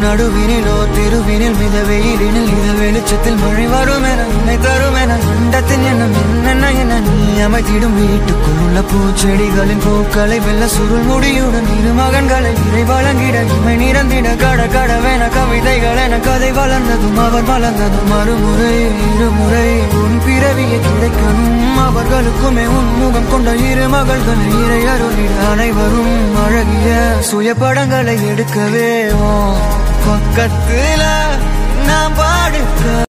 நடுவினிலோ தெருவினில் மித வெயிலினில் இத வெளிச்சத்தில் மழை வரும் என உன்னை தரும் என அண்டத்தின் எண்ணம் என்னென்ன என நீ அமைத்திடும் வீட்டுக்குள் உள்ள பூச்செடிகளின் பூக்களை வெல்ல சுருள் முடியுடன் இரு மகன்களை இறை வழங்கிட இமை நிறந்திட கட கடவென கவிதைகள் என கதை வளர்ந்ததும் அவர் வளர்ந்ததும் மறுமுறை இருமுறை உன் பிறவியை கிடைக்கணும் அவர்களுக்குமே உன் முகம் கொண்ட இரு மகள்களை இறை அருளிட அனைவரும் அழகிய சுய படங்களை எடுக்கவே உன் பக்கத்துல நாம் பாடுக்க